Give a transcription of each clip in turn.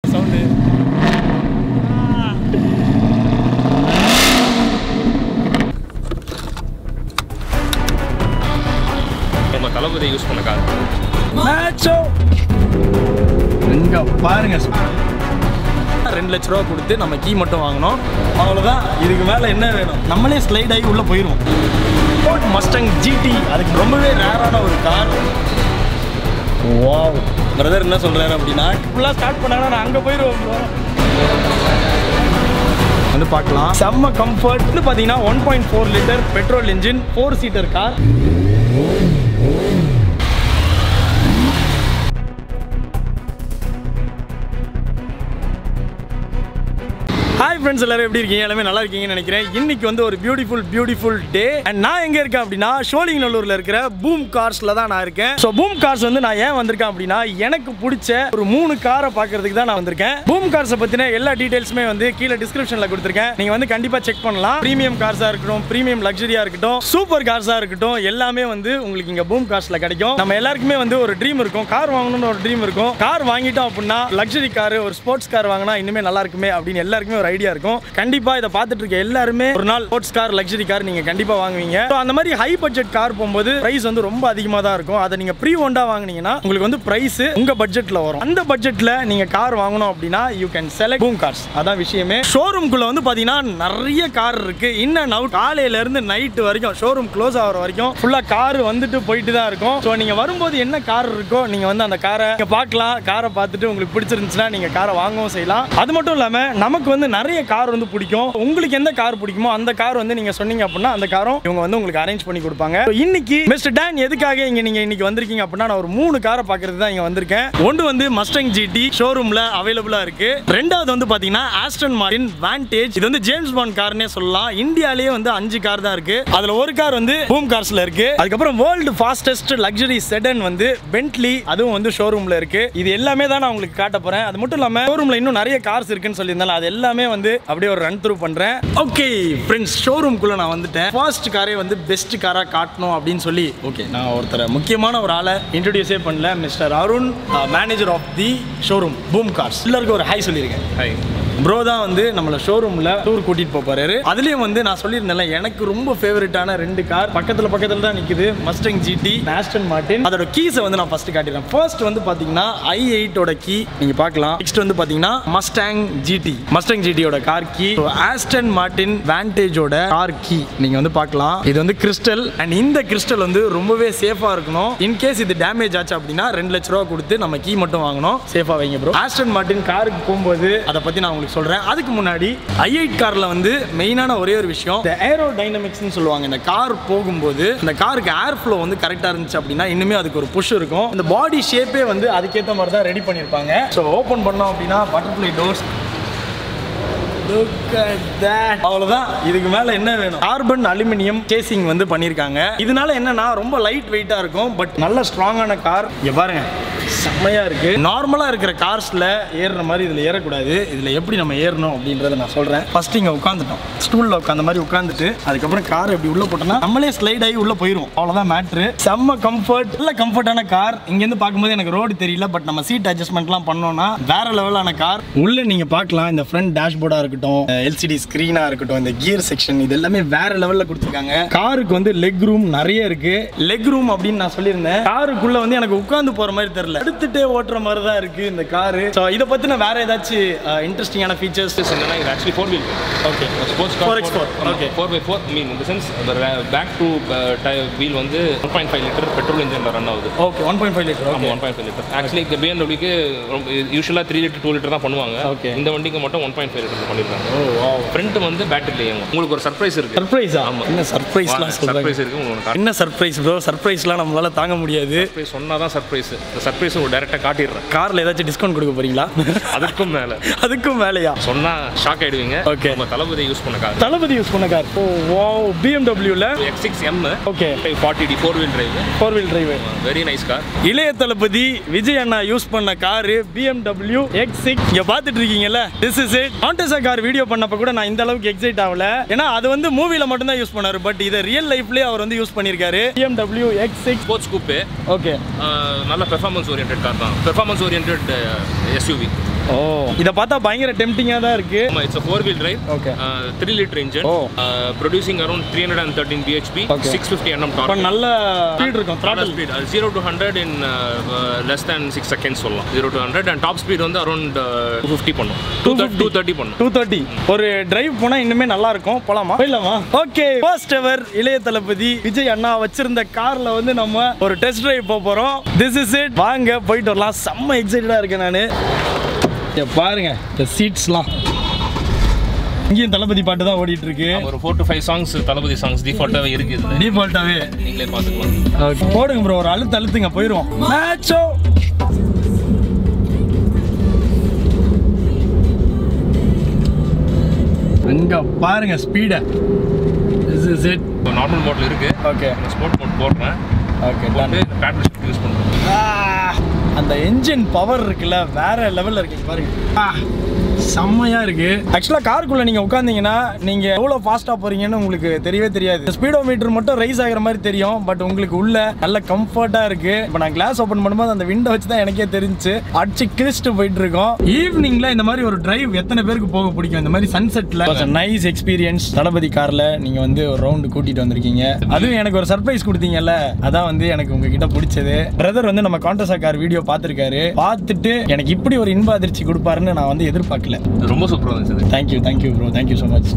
Sound நம்ம தளபதி use பண்ண கார் மேட்சோ இங்க பாருங்க ரெண்டு லட்ச ரூபா கொடுத்து நம்ம கீ மட்டும் வாங்கினோம் அவ்வளோதான் இதுக்கு மேலே என்ன வேணும் நம்மளே ஸ்லைட் ஆகி உள்ளே போயிடுவோம் ஃபோர்ட் மஸ்டங் ஜிடி அதுக்கு ரொம்பவே ரேரான ஒரு கார் வாவ் பிரதர் என்ன சொல்கிறாரு அப்படின்னா ஃபுல்லாக ஸ்டார்ட் பண்ணாங்கன்னா நான் அங்கே போயிடுவோம் bro. வந்து பார்க்கலாம் செம்ம கம்ஃபர்ட்னு பார்த்தீங்கன்னா one point four litre petrol engine four seater car hi friends எல்லாரும் எப்படி இருக்கீங்க எல்லாமே நல்லா இருக்கீங்கன்னு நினைக்கிறேன் இன்னைக்கு வந்து ஒரு பியூட்டிஃபுல் பியூட்டிஃபுல் டே அண்ட் நான் எங்க இருக்கேன் அப்படின்னா ஷோலிங்கநல்லூர்ல இருக்கிற பூம் கார்ஸ்ல தான் நான் இருக்கேன் ஸோ பூம் கார்ஸ் வந்து நான் ஏன் வந்திருக்கேன் அப்படின்னா எனக்கு பிடிச்ச ஒரு மூணு காரை பார்க்கறதுக்கு தான் நான் வந்திருக்கேன் பூம் கார்ஸை பத்தின எல்லா டீடைல்ஸுமே வந்து கீழே டிஸ்கிரிப்ஷன்ல கொடுத்துருக்கேன் நீங்க வந்து கண்டிப்பா செக் பண்ணலாம் ப்ரீமியம் கார்ஸா இருக்கட்டும் ப்ரீமியம் லக்ஸரியா இருக்கட்டும் சூப்பர் கார்ஸா இருக்கட்டும் எல்லாமே வந்து உங்களுக்கு இங்க பூம் கார்ஸ்ல கிடைக்கும் நம்ம எல்லாருக்குமே வந்து ஒரு ட்ரீம் இருக்கும் கார் வாங்கணும்னு ஒரு ட்ரீம் இருக்கும் கார் வாங்கிட்டோம் அப்படின்னா லக்ஸரி கார் ஒரு ஸ்போர்ட்ஸ் கார் வாங்கினா இன்னுமே நல்லா இருக்குமே அப்படின்னு எல்லாருக்குமே ஒரு ஐடியா இருக்கும் கண்டிப்பா இதை பார்த்துட்டு இருக்க எல்லாருமே ஒரு நாள் ஸ்போர்ட்ஸ் கார் லக்ஸரி கார் நீங்க கண்டிப்பா வாங்குவீங்க So, அந்த மாதிரி ஹை பட்ஜெட் கார் போகும்போது பிரைஸ் வந்து ரொம்ப அதிகமாக தான் இருக்கும் அதை நீங்க ப்ரீ ஒண்டா வாங்குனீங்கன்னா உங்களுக்கு வந்து பிரைஸ் உங்க பட்ஜெட்ல வரும் அந்த பட்ஜெட்ல நீங்க கார் வாங்கணும் அப்படின்னா you can select boom cars அதான் விஷயமே ஷோரூம்குள்ள வந்து பாத்தீங்கன்னா நிறைய கார் இருக்கு இன் அண்ட் அவுட் காலையில இருந்து நைட் வரைக்கும் ஷோரூம் க்ளோஸ் ஆகிற வரைக்கும் ஃபுல்லா கார் வந்துட்டு போயிட்டு தான் இருக்கும் ஸோ நீங்க வரும்போது என்ன கார் இருக்கோ நீங்க வந்து அந்த காரை நீங்க பார்க்கலாம் காரை பார்த்துட்டு உங்களுக்கு பிடிச்சிருந்துச்சுன்னா நீங்க காரை வாங்கவும் செய்யலாம் அது மட்டும் இல்லாம நமக்கு வந்து நிறைய கார் வந்து பிடிக்கும் உங்களுக்கு எந்த கார் பிடிக்குமோ அந்த கார் வந்து நீங்க சொன்னீங்க அப்படின்னா அந்த காரும் இவங்க வந்து உங்களுக்கு அரேஞ்ச் பண்ணி கொடுப்பாங்க So, இன்னைக்கு மிஸ்டர் டேன் எதுக்காக இங்க நீங்க இன்னைக்கு வந்திருக்கீங்க அப்படின்னா நான் ஒரு மூணு காரை பார்க்கறது தான் இங்க வந்திருக்கேன் ஒன்று வந்து மஸ்டங் ஜிடி ஷோரூம்ல அவைலபிளா இருக்கு ரெண்டாவது வந்து பாத்தீங்கன்னா ஆஸ்டன் மார்டின் வான்டேஜ் இது வந்து ஜேம்ஸ் பாண்ட் கார்னே சொல்லலாம் இந்தியாலேயே வந்து அஞ்சு கார் தான் இருக்கு அதுல ஒரு கார் வந்து பூம் கார்ஸ்ல இருக்கு அதுக்கப்புறம் வேர்ல்டு ஃபாஸ்டஸ்ட் லக்ஸரி செடன் வந்து பென்ட்லி அதுவும் வந்து ஷோரூம்ல இருக்கு இது எல்லாமே தான் நான் உங்களுக்கு காட்ட போறேன் அது மட்டும் இல்லாம ஷோரூம்ல இன்னும் நிறைய கார்ஸ் இருக்குன்னு சொல்லியிருந்தாலும் அது எல்லாமே வந்து அப்படியே ஒரு ரன் த்ரூ பண்றேன் ஓகே ஃப்ரெண்ட்ஸ் ஷோரூம்குள்ள நான் வந்துட்டேன் ஃபர்ஸ்ட் காரே வந்து பெஸ்ட் காரா காட்டணும் அப்படின்னு சொல்லி ஓகே நான் ஒருத்தரை முக்கியமான ஒரு ஆளை இன்ட்ரடியூஸே பண்ணல mister Arun manager of the showroom boom cars எல்லாருக்கும் ஒரு ஹை சொல்லியிருக்கேன் ஹாய் ப்ரோ தான் வந்து நம்மளை ஷோரூமில் டூர் கூட்டிகிட்டு போக போறாரு அதுலேயும் வந்து நான் சொல்லியிருந்தேன்ல எனக்கு ரொம்ப ஃபேவரட்டான ரெண்டு கார் பக்கத்தில் பக்கத்தில் தான் நிற்குது மஸ்டங் ஜிடி ஆஸ்டன் மார்டின் அதோட கீஸை வந்து நான் ஃபர்ஸ்ட் காட்டிடுறேன் ஃபர்ஸ்ட் வந்து பார்த்தீங்கன்னா ஐ எயிட்டோட கீ நீங்கள் பார்க்கலாம் நெக்ஸ்ட் வந்து பார்த்தீங்கன்னா மஸ்டாங் ஜிடி மஸ்டங் ஜிடியோட கார் கீ ஆஸ்டன் மார்டின் வேண்டேஜோட கார் கீ நீங்கள் வந்து பார்க்கலாம் இது வந்து கிறிஸ்டல் அண்ட் இந்த கிறிஸ்டல் வந்து ரொம்பவே சேஃபாக இருக்கணும் இன்கேஸ் இது டேமேஜ் ஆச்சு அப்படின்னா ரெண்டு லட்ச ரூபா கொடுத்து நம்ம கீ மட்டும் வாங்கணும் சேஃபாக வைங்க ப்ரோ ஆஸ்டன் மார்டின் காருக்கு போகும்போது அதை பற்றி நான் உங்களுக்கு சொல்கிறேன் அதுக்கு முன்னாடி ஐ எயிட் காரில் வந்து மெயினான ஒரே ஒரு விஷயம் இந்த ஏரோ டைனமிக்ஸ்னு சொல்லுவாங்க இந்த கார் போகும்போது இந்த காருக்கு ஏர் ஃப்ளோ வந்து கரெக்டாக இருந்துச்சு அப்படின்னா இன்னுமே அதுக்கு ஒரு புஷ் இருக்கும் இந்த பாடி ஷேப்பே வந்து அதுக்கேற்ற மாதிரி தான் ரெடி பண்ணியிருப்பாங்க ஸோ ஓப்பன் பண்ணோம் அப்படின்னா butterfly doors Look at that. அவ்வளவுதான் இதுக்கு மேல என்ன வேணும் கார்பன் அலுமினியம் கேசிங் வந்து பண்ணிருக்காங்க இதனால என்னன்னா ரொம்ப லைட் வெயிட்டா இருக்கும் பட் நல்ல ஸ்ட்ராங்கான கார் இங்க பாருங்க செம்மையா இருக்கு நார்மலா இருக்கிற கார்ஸ்ல ஏறுற மாதிரி இதுல ஏறக்கூடாது இதுல எப்படி நம்ம ஏறணும் அப்படின்றத நான் சொல்றேன் ஃபர்ஸ்ட் இங்க உட்காந்துட்டோம் ஸ்டூல்ல உட்காந்த மாதிரி உட்காந்துட்டு அதுக்கப்புறம் கார் எப்படி உள்ள போட்டோம்னா நம்மளே ஸ்லைட் ஆகி உள்ள போயிரும் அவ்வளவுதான் மேட்ரு செம்ம கம்ஃபர்ட் நல்ல கம்ஃபர்ட்டான கார் இங்க இருந்து பார்க்கும்போது எனக்கு ரோடு தெரியல பட் நம்ம சீட் அட்ஜஸ்ட்மெண்ட்லாம் பண்ணோம்னா வேற லெவலான கார் உள்ள நீங்க பார்க்கலாம் இந்த ஃப்ரண்ட் டேஷ்போர்டா இருக்கட்டும் எல்சிடி ஸ்கிரீனா இருக்கட்டும் இந்த கியர் செக்ஷன் இது எல்லாமே வேற லெவல்ல கொடுத்துருக்காங்க காருக்கு வந்து லெக் ரூம் நிறைய இருக்கு லெக் ரூம் அப்படின்னு நான் சொல்லியிருந்தேன் காருக்குள்ள வந்து எனக்கு உட்கார்ந்து போற மாதிரி தெரியல எடுத்துட்டே ஓட்டுற மாதிரி தான் இருக்கு இந்த காரு ஸோ இதை பத்தின வேற ஏதாச்சும் இன்ட்ரெஸ்டிங்கான ஃபீச்சர்ஸ் என்னன்னா இது actually four wheel okay sports 4x4, okay. Four by four mean இந்த சென்ஸ் பேக் டு வீல் வந்து one point five litre petrol இன்ஜினில் ரன் ஆகுது okay one point five litre ஆமாம் one point five litre actually இந்த பிஎன்டபிள்யூக்கு யூஸ்வலாக three litre two litre தான் பண்ணுவாங்க Okay. இந்த வண்டிக்கு மட்டும் ஒன் பாயிண்ட் ஃபைவ் லிட்டர் பண்ணியிருக்காங்க ஓ வாவ் ஃப்ரண்ட் வந்து பேட்டரியில் இயங்கும் உங்களுக்கு ஒரு சர்ப்ரைஸ் இருக்கு சர்ப்ரைஸா ஆமா. என்ன சர்ப்ரைஸ்லாம் சொல்றாங்க சர்ப்ரைஸ் இருக்கு உங்களுக்கு என்ன சர்ப்ரைஸ் ப்ரோ சர்ப்ரைஸ்லாம் நம்மளால தாங்க முடியாது சர்ப்ரைஸ் சொன்னால் தான் சர்ப்ரைஸ் இந்த சர்ப்ரைஸ் உங்களுக்கு டேரெக்டாக காட்டிடுறேன் கார்ல ஏதாச்சும் டிஸ்கவுண்ட் கொடுக்க போறீங்களா அதுக்கும் மேலே அதுக்கும் மேலையா சொன்னால் ஷாக் ஆயிடுவீங்க Okay. நம்ம தளபதி யூஸ் பண்ண கார் தளபதி யூஸ் பண்ண கார் ஓ வாவ் பிஎம்டபிள்யூல X six M okay forty D four wheel drive four wheel drive very nice car இளைய தளபதி விஜய் அண்ணா யூஸ் பண்ண காரு BMW எக்ஸ் சிக்ஸ் இங்க பாத்துட்டு இருக்கீங்கல்ல திஸ் இஸ் இட் மாண்டேசா கார் வீடியோ பண்ணப்ப கூட நான் இந்த அளவுக்கு எக்ஸைட் ஆகல ஏன்னா அது வந்து மூவில மட்டும் தான் யூஸ் பண்ணாரு பட் இதை ரியல் லைஃப்லயே அவர் வந்து யூஸ் பண்ணிருக்காரு BMW X six sports coupe okay நல்ல பெர்ஃபார்மன்ஸ் ஓரியன்ட் கார் தான் பெர்ஃபார்மன்ஸ் ஓரியன்ட் எஸ்யூவி ஓ இதை பார்த்தா பயங்கர டெம்டிங்காக தான் இருக்கு ஆமா it's four wheel drive okay three litre engine Oh. Producing around three hundred and thirteen BHP Okay. Six fifty NM இப்போ டாப் நல்ல ஸ்பீட் இருக்கும் throttle ஸ்பீட் அது zero to hundred in less than six seconds சொல்லலாம் zero to hundred and top speed வந்து around two fifty பண்ணும் two two thirty பண்ணும் two thirty ஒரு drive போனா இன்னுமே நல்லா இருக்கும் போலாமா போயிடலாமா ஓகே ஃபர்ஸ்ட் எவர் இளைய தளபதி விஜய் அண்ணா வச்சிருந்த கார்ல வந்து நம்ம ஒரு டெஸ்ட் டிரைவ் போக போறோம் திஸ் இஸ் இட் வாங்க போயிட்டு வரலாம் செம்ம எக்ஸைட்டடா இருக்கேன் நானு இங்க பாருங்க இந்த சீட்ஸ்லாம் இங்கேயும் தளபதி பாட்டு தான் ஓடிட்டு இருக்கு ஒரு ஃபோர் டு ஃபைவ் சாங்ஸ் தளபதி சாங்ஸ் டிஃபால்ட்டாகவே இருக்குது டிஃபால்ட்டாவே நீங்களே பார்த்துக்கலாம் போடுங்க ப்ரோ ஒரு அழுத்து அழுத்துங்க போயிடுவோம் மேட்சோ அங்க பாருங்க ஸ்பீட திஸ் இஸ் இட் இப்போ நார்மல் மோட்ல இருக்கு ஓகே ஸ்போர்ட் மோட் போடுறேன் ஓகே போட்டு பேட்டரி ஷிஃப்ட் யூஸ் பண்ணுறேன் அந்த என்ஜின் பவர் இருக்குல்ல வேற லெவல்ல இருக்கு பாருங்க ஆ, செம்மையா இருக்கு ஆக்சுவலா காருக்குள்ள நீங்க உட்காந்தீங்கன்னா நீங்க எவ்வளவு ஃபாஸ்டா போறீங்கன்னு உங்களுக்கு தெரியவே தெரியாது ஸ்பீடோ மீட்டர் மட்டும் ரைஸ் ஆகுற மாதிரி தெரியும் பட் உங்களுக்கு உள்ள நல்ல கம்ஃபர்ட்டா இருக்கு இப்போ நான் கிளாஸ் ஓபன் பண்ணும்போது அந்த விண்டோ வச்சு தான் எனக்கே தெரிஞ்சு அடிச்சு கிழிச்சிட்டு போயிட்டு இருக்கோம் ஈவினிங்ல இந்த மாதிரி ஒரு டிரைவ் எத்தனை பேருக்கு போக பிடிக்கும் இந்த மாதிரி சன்செட்ல நைஸ் எக்ஸ்பீரியன்ஸ் தளபதி கார்ல நீங்க வந்து ஒரு ரவுண்டு கூட்டிட்டு வந்திருக்கீங்க அதுவும் எனக்கு ஒரு சர்ப்ரைஸ் கொடுத்தீங்கல்ல அதான் வந்து எனக்கு உங்ககிட்ட பிடிச்சது பிரதர் வந்து நம்ம கான்டசா கார் வீடியோ பார்த்துருக்காரு பார்த்துட்டு எனக்கு இப்படி ஒரு இன்ப அதிர்ச்சி கொடுப்பாருன்னு நான் வந்து எதிர்பார்க்கல ரொம்ப சூப்பராக இருந்துச்சு thank you thank you bro thank you so much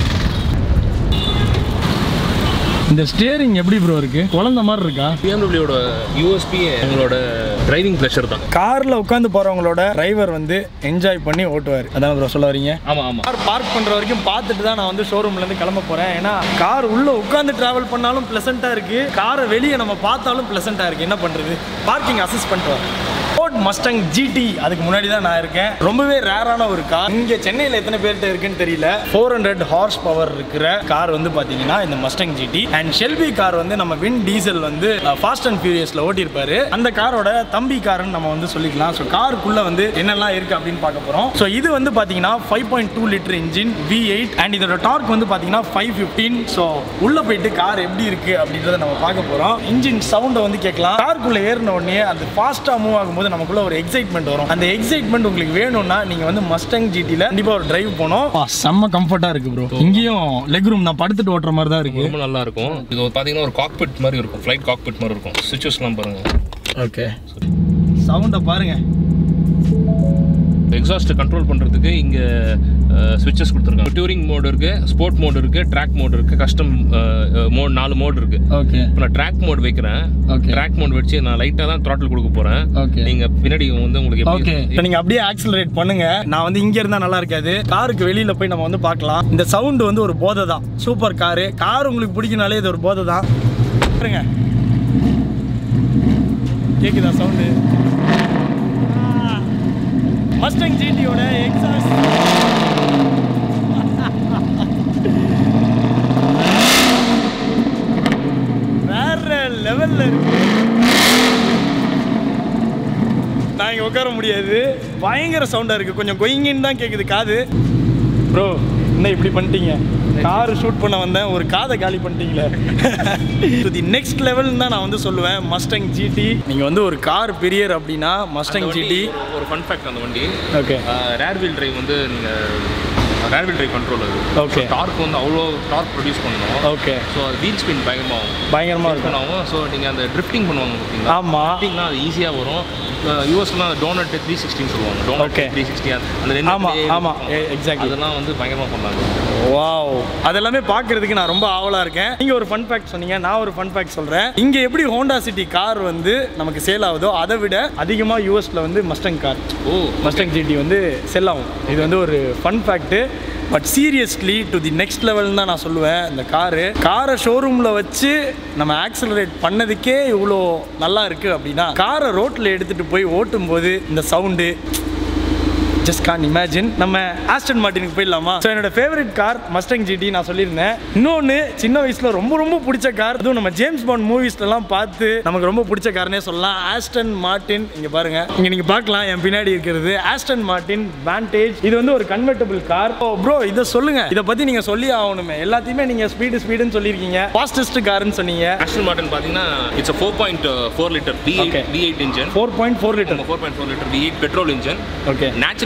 இந்த ஸ்டியரிங் எப்படி ப்ரோ இருக்கு குழந்த மாதிரி இருக்கா பிஎம்டபிள்யூட யூஎஸ்பி உங்களோட டிரைவிங் ப்ளஷர் தான் கார்ல உட்காந்து போறவங்களோட டிரைவர் வந்து என்ஜாய் பண்ணி ஓட்டுவார் அதான் ப்ரோ சொல்ல வரீங்க ஆமாம் ஆமாம் கார் பார்க் பண்ற வரைக்கும் பார்த்துட்டு தான் நான் வந்து ஷோரூம்ல இருந்து கிளம்ப போறேன் ஏன்னா கார் உள்ள உட்காந்து டிராவல் பண்ணாலும் பிளசண்டா இருக்கு காரை வெளியே நம்ம பார்த்தாலும் பிளசண்டா இருக்கு என்ன பண்றது பார்க்கிங் அசஸ் பண்ணிட்டு வரேன் ஃபோர்ட் மஸ்டங் ஜிடி அதுக்கு முன்னாடி தான் நான் இருக்கேன் ரொம்பவே ரேரான ஒரு கார் இங்க சென்னையில் எத்தனை பேர்கிட்ட இருக்குன்னு தெரியல ஃபோர் ஹண்ட்ரட் ஹார்ஸ் பவர் இருக்கிற கார் வந்து பாத்தீங்கன்னா இந்த Mustang GT and Shelby car வந்து நம்ம வின் டீசல் வந்து ஃபாஸ்ட் அண்ட் ஃபியூரியஸ்ல ஓட்டியிருப்பாரு அந்த காரோட தம்பி காருன்னு நம்ம வந்து சொல்லிக்கலாம் ஸோ காருக்குள்ள வந்து என்னெல்லாம் இருக்கு அப்படின்னு பார்க்க போறோம் ஸோ இது வந்து பாத்தீங்கன்னா five point two litre engine V eight and இதோட டார்க் வந்து பாத்தீங்கன்னா ஃபைவ் ஃபிஃப்டீன் ஸோ உள்ள போயிட்டு கார் எப்படி இருக்கு அப்படின்றத நம்ம பார்க்க போறோம் இன்ஜின் சவுண்டை வந்து கேட்கலாம் காருக்குள்ள ஏறின உடனே அது ஃபாஸ்டா மூவ் ஆகும்போது நமக்குள்ள ஒரு எக்ஸைட்மெண்ட் வரும் அந்த எக்ஸைட்மெண்ட் உங்களுக்கு வேணும்னா நீங்க வந்து மஸ்டங் ஜிடில கண்டிப்பா ஒரு டிரைவ் போனோம் செம்ம கம்ஃபர்ட்டா இருக்கு ப்ரோ இங்கேயும் லெக் ரூம் நான் படுத்துட்டு ஓட்டுற மாதிரி தான் இருக்கு ரொம்ப நல்லா இருக்கும் இது ஒரு பார்த்தீங்கன்னா ஒரு காக்பிட் மாதிரி இருக்கும் ஃப்ளைட் காக்பிட் மாதிரி இருக்கும் சுவிச்சஸ்லாம் பாருங்க ஓகே சவுண்டை பாருங்க எக்ஸாஸ்ட் கண்ட்ரோல் பண்ணுறதுக்கு இங்கே சுவிச்சஸ் கொடுத்துருக்காங்க டூரிங் மோட் இருக்கு ஸ்போர்ட் மோட் இருக்கு ட்ராக் மோட் இருக்கு கஸ்டம் மோட் நாலு மோட் இருக்கு ஓகே இப்போ நான் ட்ராக் மோட் வைக்கிறேன் Okay. ட்ராக் மோட் வச்சு நான் லைட்டாக தான் த்ராட்டில் கொடுக்க போகிறேன் Okay. நீங்கள் பின்னாடி வந்து உங்களுக்கு ஓகே எப்படி இப்போ நீங்க அப்படியே ஆக்சிலரேட் பண்ணுங்க நான் வந்து இங்க இருந்தா நல்லா இருக்காது காருக்கு வெளியில போய் நம்ம வந்து பார்க்கலாம் இந்த சவுண்ட் வந்து ஒரு போதை தான் சூப்பர் காரு கார் உங்களுக்கு பிடிக்கனாலே இது ஒரு போதை தான் பாருங்க கேக்குதா சவுண்டு மஸ்டங் ஜிடியோட எக்ஸாஸ்ட் வேற லெவல்ல இருக்கு நான் இங்கே உட்கார முடியாது பயங்கர சவுண்டாக இருக்குது கொஞ்சம் கொயிங்கன்னு தான் கேட்குது காது ப்ரோ என்ன இப்படி பண்ணிட்டீங்க கார் ஷூட் பண்ண வந்தேன் ஒரு காதை காலி பண்ணிட்டீங்களே தி நெக்ஸ்ட் லெவல்னு தான் நான் வந்து சொல்லுவேன் மஸ்டங் ஜிடி நீங்கள் வந்து ஒரு கார் பிரியர் அப்படின்னா மஸ்டங் ஜிடி ஒரு ஃபன் ஃபேக்ட் அந்த வண்டி ஓகே ரேர் வீல் டிரைவ் வந்து நீங்கள் ரேர் வீல் டிரைவ் கண்ட்ரோல் அது Okay. டார்க் வந்து அவ்வளோ டார்க் ப்ரொடியூஸ் பண்ணணும் ஓகே ஸோ அது வீல் ஸ்பின் பயங்கரமாகும் பயங்கரமாக இருக்கும் ஆகும் ஸோ நீங்கள் அந்த ட்ரிஃப்டிங் பண்ணுவாங்க பார்த்தீங்களா ஆமாம் ட்ரிஃப்டிங்னா அது ஈஸியாக வரும் யூஎஸ்லாம் டோனட் த்ரீ சிக்ஸ்டின்னு சொல்லுவாங்க டோனட் Okay. த்ரீ சிக்ஸ்டி அந்த ரெண்டு ஆமா, அப்படியே ஆமா, இருக்கும். e- exactly. அதெல்லாம் வந்து பயங்கரமாக பண்ணாங்க வாவ் அதெல்லாமே பார்க்கிறதுக்கு நான் ரொம்ப ஆவலா இருக்கேன் நீங்க ஒரு ஃபன் ஃபேக்ட் சொன்னீங்க நான் ஒரு ஃபன் ஃபேக்ட் சொல்றேன் இங்க எப்படி ஹோண்டா சிட்டி கார் வந்து நமக்கு சேல் ஆகுதோ அதை விட அதிகமா யூஎஸ்ல வந்து Mustang car oh Mustang GT வந்து செல் ஆகும் இது வந்து ஒரு fun fact but seriously to the next level தான் நான் சொல்லுவேன் இந்த காரு காரை ஷோரூமில் வச்சு நம்ம ஆக்சலரேட் பண்ணதுக்கே இவ்வளோ நல்லா இருக்கு அப்படின்னா காரை ரோட்டில் எடுத்துகிட்டு போய் ஓட்டும் போது இந்த சவுண்டு ஜஸ்ட் கான் இமேஜின் நம்ம ஆஸ்டன் மார்டினுக்கு போயிடலாமா ஸோ என்னோட ஃபேவரட் கார் மஸ்டங் ஜிடி நான் சொல்லியிருந்தேன் இன்னொன்று சின்ன வயசில் ரொம்ப ரொம்ப பிடிச்ச கார் அதுவும் நம்ம ஜேம்ஸ் பாண்ட் மூவிஸ்லாம் பார்த்து நமக்கு ரொம்ப பிடிச்ச கார்னே சொல்லலாம் ஆஸ்டன் மார்டின் இங்கே பாருங்க இங்கே நீங்கள் பார்க்கலாம் என் பின்னாடி இருக்கிறது ஆஸ்டன் மார்டின் வேண்டேஜ் இது வந்து ஒரு கன்வெர்டபிள் கார் ஓ ப்ரோ இதை சொல்லுங்க இதை பற்றி நீங்கள் சொல்லி ஆகணுமே எல்லாத்தையுமே நீங்கள் ஸ்பீடு ஸ்பீடுன்னு சொல்லியிருக்கீங்க ஃபாஸ்டஸ்ட் கார்னு சொன்னீங்க ஆஸ்டன் மார்டன் பார்த்தீங்கன்னா it's four point four litre V Okay. V eight engine four point four litre four point four litre V eight petrol engine okay naturally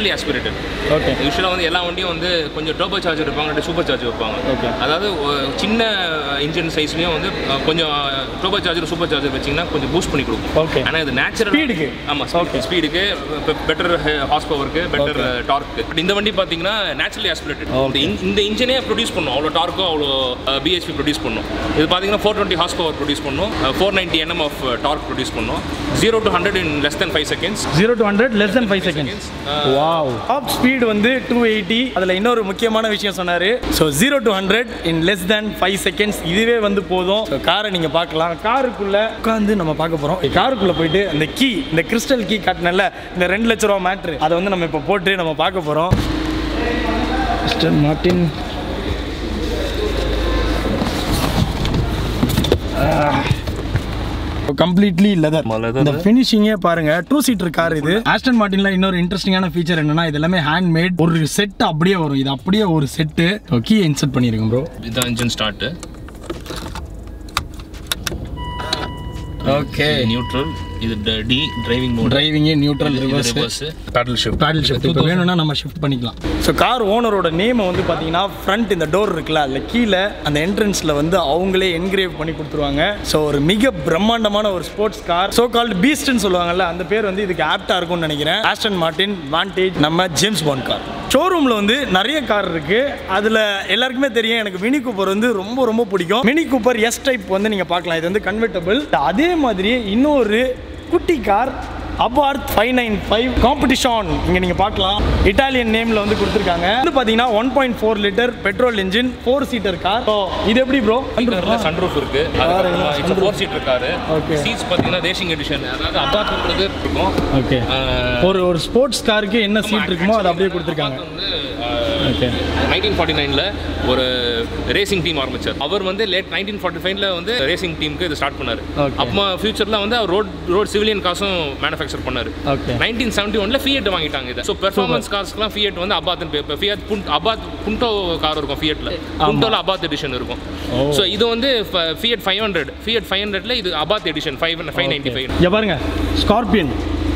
naturally aspirated okay யூஸ்வலாக வந்து எல்லா வண்டியும் வந்து கொஞ்சம் டர்போ சார்ஜர் இருப்பாங்க super charger வைப்பாங்க Okay. அதாவது ஒ- சின்ன இன்ஜின் சைஸ்லையும் வந்து அஹ், கொஞ்சம் டர்போ சார்ஜர் சூப்பர் சார்ஜர் வச்சிங்கன்னா கொஞ்சம் பூஸ்ட் பண்ணி கொடுக்கும் Okay. ஆனால் இது நேச்சுரல் Speed-க்கு? ஆமாம் Okay. ஸ்பீடுக்கு பெட்டர் ஹார்ஸ் பவருக்கு பெட்டர் டார்க்கு பட் இந்த வண்டி பார்த்தீங்கன்னா நேச்சுரலி ஆஸ்பிரேட்டட் Okay. இந்த இன்ஜினே ப்ரொடியூஸ் பண்ணும் அவ்வளோ டார்க்கும் அவ்வளோ பிஹெச்பி ப்ரொடியூஸ் பண்ணும் இது பார்த்தீங்கன்னா four twenty horse power produce பண்ணும் four ninety NM of torque produce பண்ணும் zero to hundred in less than five seconds zero to hundred less than five seconds wow top speed வந்து two eighty அதில் இன்னொரு முக்கியமான விஷயம் சொன்னார் so zero to hundred in less than five seconds இதுவே வந்து போதும் ஸோ காரை நீங்கள் பார்க்கலாம் காருக்குள்ளே உட்காந்து நம்ம பார்க்க போகிறோம் காருக்குள்ளே போயிட்டு இந்த கீ இந்த கிறிஸ்டல் கீ காட்டினல இந்த ரெண்டு லட்ச ரூபா மேட்ரு அதை வந்து நம்ம இப்போ போட்டு நம்ம பார்க்க போகிறோம் mister Martin completely leather leather. இந்த ஃபினிஷிங்கே பாருங்க டூ சீட்டர் கார் இது ஆஸ்டன் மார்டின்ல இன்னொரு இன்ட்ரெஸ்டிங்கான ஃபீச்சர் என்னன்னா இது எல்லாமே ஹேண்ட் மேட் ஒரு செட் அப்படியே வரும் இது அப்படியே ஒரு செட்டு கீ இன்சர்ட் பண்ணிருக்கேன் ப்ரோ இதுதான் இன்ஜின் ஸ்டார்ட்டு ஓகே நியூட்ரல் இது D driving mode driving neutral reverse reverse paddle shift paddle shift இப்போ வேணும்னா நம்ம ஷிஃப்ட் பண்ணிக்கலாம் ஸோ கார் ஓனரோட நேமை வந்து பார்த்தீங்கன்னா ஃப்ரண்ட் இந்த டோர் இருக்குல்ல அதில் கீழே அந்த என்ட்ரன்ஸில் வந்து அவங்களே என்கிரேவ் பண்ணி கொடுத்துருவாங்க ஸோ ஒரு மிக பிரம்மாண்டமான ஒரு ஸ்போர்ட்ஸ் கார் ஸோ கால்டு பீஸ்ட்னு சொல்லுவாங்கல்ல அந்த பேர் வந்து இதுக்கு ஆப்டாக இருக்கும்னு நினைக்கிறேன் ஆஸ்டன் மார்டின் வாண்டேஜ் நம்ம ஜேம்ஸ் பாண்ட் கார் ஷோரூமில் வந்து நிறைய கார் இருக்கு அதில் எல்லாருக்குமே தெரியும் எனக்கு மினி கூப்பர் வந்து ரொம்ப ரொம்ப பிடிக்கும் மினி கூப்பர் எஸ் டைப் வந்து நீங்கள் பார்க்கலாம் இது வந்து கன்வெர்டபிள் அதே மாதிரி இன்னொரு குட்டி car Abarth five nine five competition இங்கே நீங்கள் பார்க்கலாம் இட்டாலியன் நேமில் வந்து கொடுத்துருக்காங்க வந்து பார்த்தீங்கன்னா one point four litre petrol engine four seater car so இது எப்படி ப்ரோ சன்ரூஃப் இருக்கு பாருங்க, அதுக்கப்புறமா four seater car Okay. Seats பார்த்தீங்கன்னா ரேசிங் எடிஷன் அதாவது அபாத்துன்றது இருக்கும் ஓகே அஹ், ஒரு ஒரு ஸ்போர்ட்ஸ் காருக்கு என்ன சீட் இருக்குமோ அதை அப்படியே கொடுத்துருக்காங்க அபாத் வந்து ஓகே நைன்டீன் ஃபார்ட்டி நைனில் ஒரு ரேசிங் டீம் ஆரம்பிச்சார் அவர் வந்து லேட் நைன்டீன் ஃபார்ட்டி ஃபைவ்ல வந்து ரேசிங் டீமுக்கு இது ஸ்டார்ட் பண்ணார் Okay. அப்புறமா ஃபியூச்சரில் வந்து அவர் ரோட் ரோட் சிவிலியன் காசும் மேனுஃபேக்சர் பண்ணார் ஓகே நைன்டீன் செவன்ட்டி ஒன்ல ஃபியட் வாங்கிட்டாங்க இதை ஸோ பெர்ஃபார்மன்ஸ் கார்ஸ்க்குலாம் ஃபியட் வந்து அபாத்னு பேர் ஃபியட் புன் அபாத் புண்டோ கார் இருக்கும் ஃபியட்ல புண்டோல அபாத் எடிஷன் இருக்கும் ஓ. ஸோ இது வந்து Fiat five hundred Fiat five ஹண்ட்ரட்ல இது Abarth edition five five ninety five இங்கே பாருங்க ஸ்கார்பியன்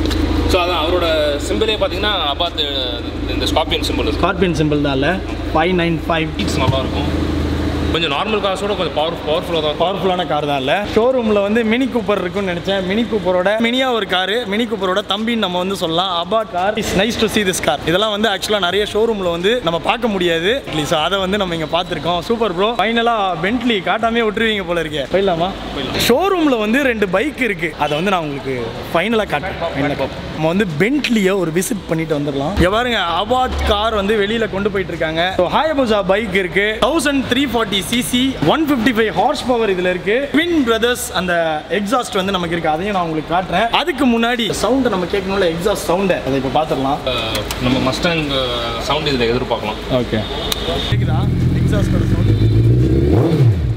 ஸோ அதான் அவரோட சிம்பிளே பார்த்தீங்கன்னா அபாத் இந்த ஸ்கார்பியன் சிம்பிள் இருக்கு ஸ்கார்பியன் சிம்பிள் தான் இல்லை ஃபைவ் நைன் ஃபைவ் சீட்ஸ் நல்லா இருக்கும் கொஞ்சம் நார்மல் காசோட கொஞ்சம் பவர் பவர்ஃபுல்லாக தான் இருக்கும். பவர்ஃபுல்லான கார் தான் இல்லை ஷோரூமில் வந்து மினி கூப்பர் இருக்குன்னு நினச்சேன் மினி கூப்பரோட மினியா ஒரு கார் மினி கூப்பரோட தம்பின்னு நம்ம வந்து சொல்லலாம் அபா car is nice to see this car இதெல்லாம் வந்து ஆக்சுவலாக நிறைய ஷோரூமில் வந்து நம்ம பார்க்க முடியாது ஸோ அதை வந்து நம்ம இங்கே பார்த்துருக்கோம் சூப்பர் ப்ரோ ஃபைனலாக பென்ட்லி காட்டாமே விட்டுருவீங்க போல இருக்கே போயிடலாமா ஷோரூமில் வந்து ரெண்டு பைக் இருக்கு அதை வந்து நான் உங்களுக்கு ஃபைனலாக காட்டுறேன் நம்ம வந்து பென்ட்லியை ஒரு விசிட் பண்ணிட்டு வந்துடலாம் இங்க பாருங்க அபாத் கார் வந்து வெளியில கொண்டு போயிட்டு இருக்காங்க ஸோ ஹாயபுசா பைக் இருக்கு thousand three forty CC one fifty five horse power இதுல இருக்கு ட்வின் பிரதர்ஸ் அந்த எக்ஸாஸ்ட் வந்து நமக்கு இருக்கு அதையும் நான் உங்களுக்கு காட்டுறேன் அதுக்கு முன்னாடி சவுண்டை நம்ம கேட்கணும்ல எக்ஸாஸ்ட் சவுண்டை அதை இப்போ பார்த்துடலாம் அஹ் நம்ம மஸ்டாங் சவுண்ட் இதில் எதிர்பார்க்கலாம் ஓகே கேக்குதா எக்ஸாஸ்டோட சவுண்ட்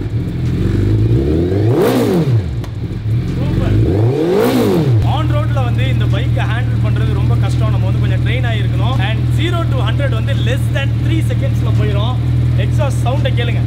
ஆன் ரோட்ல வந்து இந்த பைக்கை ஹேண்டில் பண்றது ரொம்ப கஷ்டம் நம்ம வந்து கொஞ்சம் ட்ரெயின் ஆகிருக்கணும் அண்ட் ஜீரோ டு ஹண்ட்ரட் வந்து லெஸ் தேன் த்ரீ செகண்ட்ஸ்ல போயிடும் எக்ஸாஸ்ட் சவுண்டை கேளுங்க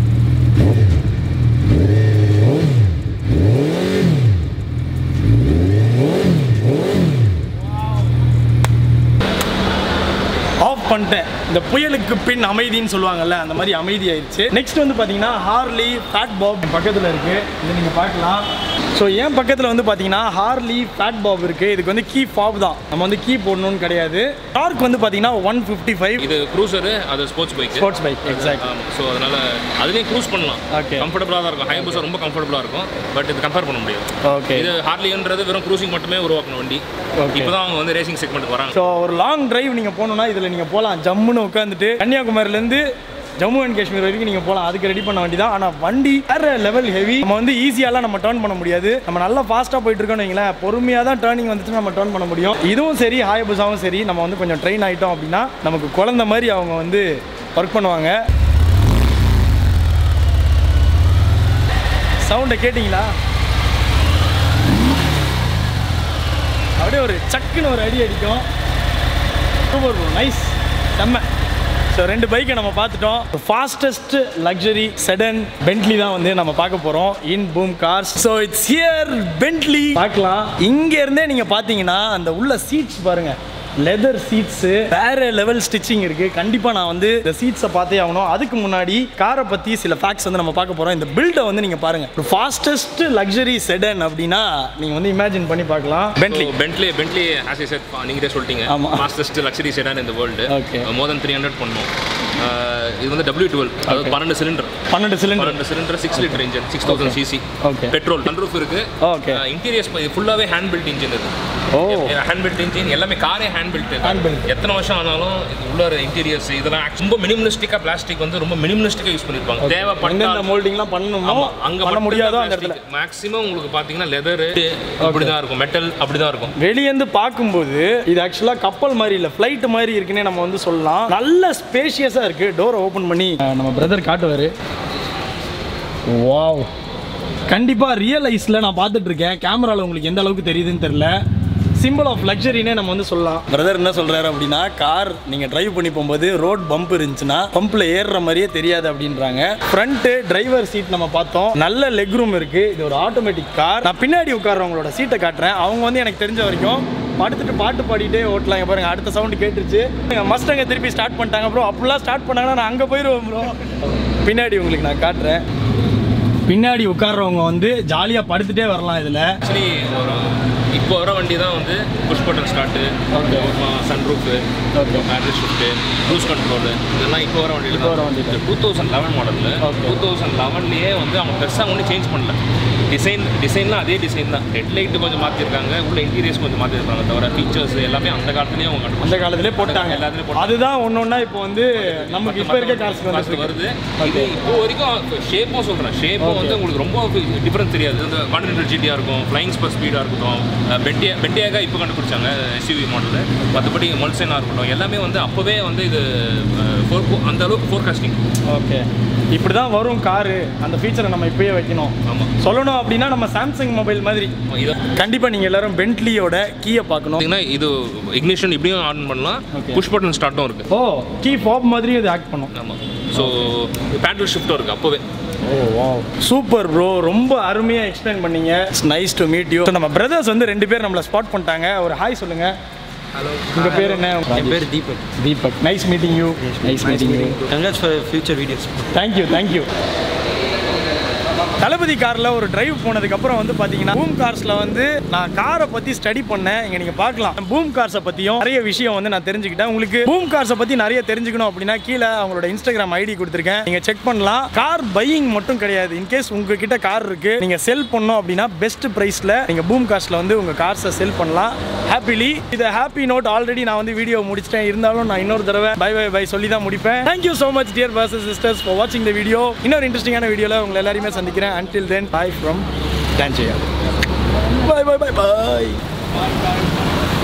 ஆஃப் பண்ணிட்டேன் இந்த புயலுக்கு பின் அமைதின்னு சொல்லுவாங்கல்ல அந்த மாதிரி அமைதி ஆயிடுச்சு நெக்ஸ்ட் வந்து பார்த்தீங்கன்னா ஹார்லி ஃபேட் பாப் பக்கத்தில் இருக்கு இது நீங்கள் பார்க்கலாம் ஸோ என் பக்கத்தில் வந்து பார்த்தீங்கன்னா ஹார்லி ஃபேட் பாப் இருக்கு இதுக்கு வந்து கீ ஃபாப் தான் நம்ம வந்து கீ போடணும்னு கிடையாது டார்க் வந்து பார்த்தீங்கன்னா ஒன் ஃபிஃப்டி ஃபைவ் இது க்ரூசரு அது sports bike sports bike exact so அதனால அதுலேயும் க்ரூஸ் பண்ணலாம் Okay. கம்ஃபர்டபுளாக தான் இருக்கும் ஹைபூசா ரொம்ப கம்ஃபர்டபுளாக இருக்கும் பட் இது கம்பேர் பண்ண முடியாது ஓகே இது ஹார்லின்றது வெறும் க்ரூசிங் மட்டுமே உருவாக்கின வண்டி Okay. இப்போ தான் அவங்க வந்து ரேசிங் செக்மெண்ட் வராங்க ஸோ ஒரு லாங் டிரைவ் நீங்கள் போகணுன்னா இதில் நீங்கள் போகலாம் ஜம்முன்னு உட்காந்துட்டு கன்னியாகுமரியிலேருந்து ஜம்மு அண்ட் காஷ்மீர் வரைக்கும் நீங்கள் போகலாம் அதுக்கு ரெடி பண்ண வண்டி தான் ஆனால் வண்டி வேற லெவல் ஹெவி நம்ம வந்து ஈஸியாலாம் நம்ம டர்ன் பண்ண முடியாது நம்ம நல்லா ஃபாஸ்ட்டாக போயிட்டு இருக்கோம்னு வைங்களேன் பொறுமையாக தான் டர்னிங் வந்துட்டு நம்ம டர்ன் பண்ண முடியும் இதுவும் சரி ஹாயபுசாவும் சரி நம்ம வந்து கொஞ்சம் ட்ரெயின் ஆகிட்டோம் அப்படின்னா நமக்கு குழந்த மாதிரி அவங்க வந்து ஒர்க் பண்ணுவாங்க சவுண்டை கேட்டிங்களா அப்படியே ஒரு சக்குன்னு ஒரு அடி அடிக்கும் சூப்பர் ப்ரோ நைஸ் செம்ம ஸோ ரெண்டு பைக்கை நம்ம பார்த்துட்டோம் ஃபாஸ்டஸ்ட் லக்ஸரி செடன் பென்ட்லி தான் வந்து நம்ம பார்க்க போகிறோம் in boom cars so it's here Bentley பார்க்கலாம் இங்க இருந்தே நீங்கள் பார்த்தீங்கன்னா அந்த உள்ள சீட்ஸ் பாருங்க லெதர் சீட்ஸ் வேற லெவல் ஸ்டிச்சிங் இருக்கு கண்டிப்பா நான் வந்து இந்த சீட்ஸை பார்த்தே ஆகணும் அதுக்கு முன்னாடி காரை பத்தி சில ஃபேக்ட்ஸ் வந்து நம்ம பார்க்க போறோம் இந்த பில்டை வந்து நீங்க பாருங்க ஃபாஸ்டஸ்ட் லக்ஸரி செடன் அப்படின்னா நீங்க வந்து இமேஜின் பண்ணி பார்க்கலாம் Bentley Bentley Bentley as I said நீங்களே சொல்லிட்டீங்க ஆமா. ஃபாஸ்டஸ்ட் லக்ஸரி செடான் இந்த world Okay. More than three hundred பண்ணோம் Uh, இது வந்து டபிள்யூ டுவெல் அதாவது பன்னெண்டு சிலிண்டர் பன்னெண்டு சிலிண்டர் பன்னெண்டு cylinder six litre engine six thousand CC Okay. Petrol sunroof இருக்கு Okay. இன்டீரியர்ஸ் ஃபுல்லாவே ஹேண்ட் பில்ட் இன்ஜின் இது ஓ ஹேண்ட் பில்ட் இன்ஜின் எல்லாமே காரே ஹேண்ட் பில்ட் Hand built. எத்தனை வருஷம் ஆனாலும் இது உள்ள இன்டீரியர்ஸ் இதெல்லாம் actually ரொம்ப மினிமலிஸ்டிக்கா பிளாஸ்டிக் வந்து ரொம்ப மினிமலிஸ்டிக்கா யூஸ் பண்ணிருப்பாங்க எந்தெந்த தேவைப்பட்ட மோல்டிங்லாம் பண்ணணுமோ ஆமா அங்க பண்ண முடியாதோ அந்த இடத்துல மேக்ஸிமம் உங்களுக்கு பாத்தீங்கன்னா லெதர் அப்படிதான் இருக்கும் மெட்டல் அப்படிதான் இருக்கும் வெளியேந்து பார்க்கும்போது இது ஆக்சுவலாக கப்பல் மாதிரி இல்லை ஃப்ளைட் மாதிரி இருக்குன்னே நம்ம வந்து சொல்லலாம் நல்ல ஸ்பேஷியஸாக இருக்குது டோரை ஓப்பன் பண்ணி அஹ், நம்ம பிரதர் காட்டுவார் வாவ் கண்டிப்பாக ரியல் ஐஸில் நான் பார்த்துட்டு இருக்கேன் கேமராவில் உங்களுக்கு எந்த அளவுக்கு தெரியுதுன்னு தெரில சிம்பிள் ஆஃப் லக்ஸரினே நம்ம வந்து சொல்லலாம் பிரதர் என்ன சொல்கிறாரு அப்படின்னா கார் நீங்கள் டிரைவ் பண்ணி போகும்போது ரோட் பம்ப் இருந்துச்சுன்னா பம்பில் ஏறுற மாதிரியே தெரியாது அப்படின்றாங்க ஃப்ரண்ட்டு டிரைவர் சீட் நம்ம பார்த்தோம் நல்ல லெக் ரூம் இருக்குது இது ஒரு ஆட்டோமேட்டிக் கார் நான் பின்னாடி உட்கார்றவங்களோட சீட்டை காட்டுறேன் அவங்க வந்து எனக்கு தெரிஞ்ச வரைக்கும் படுத்துட்டு பாட்டு பாடிட்டே ஓட்டலாம் இங்க பாருங்க அடுத்த சவுண்டு கேட்டுருச்சு மஸ்டங்க திருப்பி ஸ்டார்ட் பண்ணிட்டாங்க ப்ரோ அப்படிலாம் ஸ்டார்ட் பண்ணாங்கன்னா நான் அங்கே போயிடுவேன் ப்ரோ பின்னாடி உங்களுக்கு நான் காட்டுறேன் பின்னாடி உட்கார்றவங்க வந்து ஜாலியாக படுத்துட்டே வரலாம் இதில் ஆக்சுவலி ஒரு இப்போ வர வண்டி தான் வந்து push button start Okay. Sunroof Okay. Battery shift cruise control இதெல்லாம் இப்போ வர வண்டியில் இப்போ வர வண்டியில. டூ தௌசண்ட் லெவன் மாடலில் Okay. டூ தௌசண்ட் லெவன்லேயே வந்து அவங்க பெருசாக ஒன்றும் சேஞ்ச் பண்ணல டிசைன் டிசைன்லாம் அதே டிசைன் தான் ஹெட்லைட்டு கொஞ்சம் மாற்றிருக்காங்க உள்ள இன்டீரியர்ஸ் கொஞ்சம் மாற்றிருக்காங்க தவிர ஃபீச்சர்ஸ் எல்லாமே அந்த காலத்துலேயே அவங்க அந்த கண்டுபிடிச்சாங்க காலத்திலே போட்டாங்க எல்லாத்துலயும் போட்டாங்க. அதுதான் ஒன்று ஒன்றா இப்போ வந்து நமக்கு இப்போ இருக்க காசுக்கு காசு வந்து வருது இது இப்போ வரைக்கும் ஷேப்பும் சொல்கிறேன் ஷேப்பும் வந்து உங்களுக்கு ரொம்ப டிஃப்ரென்ஸ் தெரியாது இந்த கான்டினென்டல் ஜிடியாக இருக்கும் ஃப்ளைங் ஸ்பர் ஸ்பீடாக இருக்கட்டும் பெட்டியா பெட்டியாக இப்போ கண்டுபிடிச்சாங்க எஸ்யூவி மாடலில் மற்றபடி மல்சேனாக இருக்கட்டும் எல்லாமே வந்து அப்போவே வந்து இது ஃபோர் அந்த அளவுக்கு ஃபோர்காஸ்டிங் ஓகே இப்படி தான் வரும் காரு அந்த ஃபீச்சரை நம்ம இப்பயே வைக்கணும் ஆமாம் சொல்லணும் அப்படின்னா நம்ம சாம்சங் மொபைல் மாதிரி இது கண்டிப்பாக நீங்கள் எல்லாரும் பென்ட்லியோட கீயை பார்க்கணும் பார்த்தீங்கன்னா இது இக்னிஷன் இப்படியும் ஆன் பண்ணலாம் Okay. புஷ் பட்டன் ஸ்டார்ட்டும் இருக்குது ஓ கீ ஃபாப் மாதிரி இது ஆக்ட் பண்ணும் ஆமாம் ஸோ பேண்டல் ஷிஃப்ட்டும் இருக்குது அப்போவே ஓ வாவ் சூப்பர் ப்ரோ ரொம்ப அருமையாக எக்ஸ்பிளைன் பண்ணீங்க it's nice to meet you நம்ம பிரதர்ஸ் வந்து ரெண்டு பேர் நம்மளை ஸ்பாட் பண்ணிட்டாங்க ஒரு ஹாய் சொல்லுங்க ஹலோ உங்கள் பேர் என்ன என் பேர் Deepak Deepak nice meeting you nice meeting you congrats for future videos thank you thank you Thalapathy காரில் ஒரு டிரைவ் போனதுக்கப்புறம் வந்து பார்த்தீங்கன்னா பூம் கார்ஸில் வந்து நான் காரை பற்றி ஸ்டடி பண்ணேன் இங்கே நீங்கள் பார்க்கலாம் பூம் கார்ஸை பற்றியும் நிறைய விஷயம் வந்து நான் தெரிஞ்சுக்கிட்டேன் உங்களுக்கு பூம் கார்ஸை பற்றி நிறைய தெரிஞ்சுக்கணும் அப்படின்னா கீழே அவங்களோட இன்ஸ்டாகிராம் ஐடி கொடுத்துருக்கேன் நீங்கள் செக் பண்ணலாம் கார் பையிங் மட்டும் கிடையாது இன்கேஸ் உங்ககிட்ட கார் இருக்கு நீங்கள் செல் பண்ணோம் அப்படின்னா பெஸ்ட் ப்ரைஸில் நீங்கள் பூம் கார்ஸில் வந்து உங்கள் கார்ஸை செல் பண்ணலாம் ஹாப்பிலி இதை ஹாப்பி நோட் ஆல்ரெடி நான் வந்து வீடியோ முடிச்சிட்டேன் இருந்தாலும் நான் இன்னொரு தடவை பை பை பை சொல்லி தான் முடிப்பேன் thank you so much dear brothers sisters for வாட்சிங் த வீடியோ இன்னொரு இன்ட்ரெஸ்டிங்கான வீடியோவில் உங்களை எல்லாரையுமே சந்திக்கிறேன் until then bye from டான்ஜியா பை பை பை பை